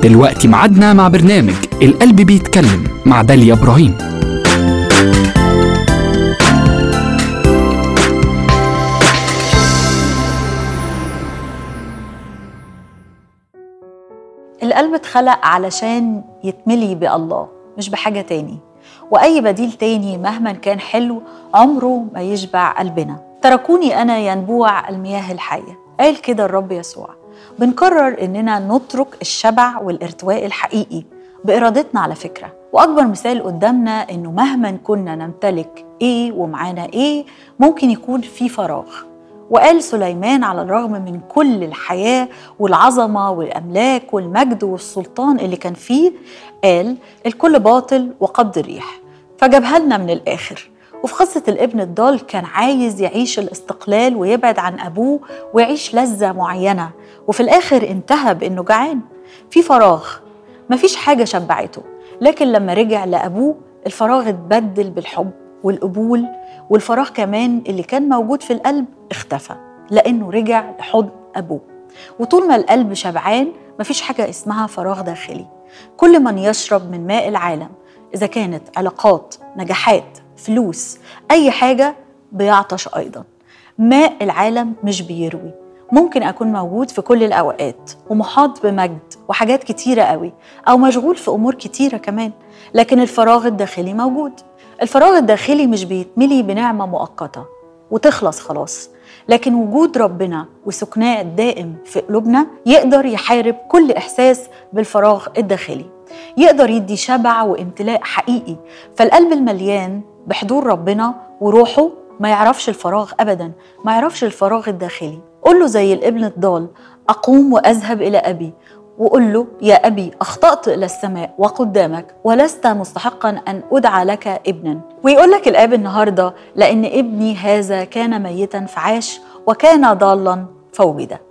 دلوقتي معادنا مع برنامج القلب بيتكلم مع داليا إبراهيم القلب اتخلق علشان يتملي بالله مش بحاجة تاني وأي بديل تاني مهما كان حلو عمره ما يشبع قلبنا تركوني أنا ينبوع المياه الحية قال كده الرب يسوع بنقرر إننا نترك الشبع والارتواء الحقيقي بإرادتنا على فكرة وأكبر مثال قدامنا إنه مهما كنا نمتلك إيه ومعانا إيه ممكن يكون في فراغ وقال سليمان على الرغم من كل الحياة والعظمة والأملاك والمجد والسلطان اللي كان فيه قال الكل باطل وقبض الريح فجابها لنا من الآخر وفي قصة الابن الضال كان عايز يعيش الاستقلال ويبعد عن أبوه ويعيش لذة معينة وفي الآخر انتهى بإنه جعان في فراغ مفيش حاجة شبعته لكن لما رجع لأبوه الفراغ اتبدل بالحب والقبول والفراغ كمان اللي كان موجود في القلب اختفى لأنه رجع لحضن أبوه وطول ما القلب شبعان مفيش حاجة اسمها فراغ داخلي كل من يشرب من ماء العالم إذا كانت علاقات نجاحات فلوس أي حاجة بيعطش أيضا ماء العالم مش بيروي ممكن أكون موجود في كل الأوقات ومحاط بمجد وحاجات كتيرة قوي أو مشغول في أمور كتيرة كمان لكن الفراغ الداخلي موجود الفراغ الداخلي مش بيتملي بنعمة مؤقتة وتخلص خلاص لكن وجود ربنا وسكناه الدائم في قلوبنا يقدر يحارب كل إحساس بالفراغ الداخلي يقدر يدي شبع وامتلاء حقيقي فالقلب المليان بحضور ربنا وروحه ما يعرفش الفراغ أبدا ما يعرفش الفراغ الداخلي قل له زي الابن الضال أقوم وأذهب إلى أبي وقل له يا أبي أخطأت إلى السماء وقدامك ولست مستحقا أن أدعى لك ابنا ويقول لك الآب النهاردة لأن ابني هذا كان ميتا فعاش وكان ضالا فوجد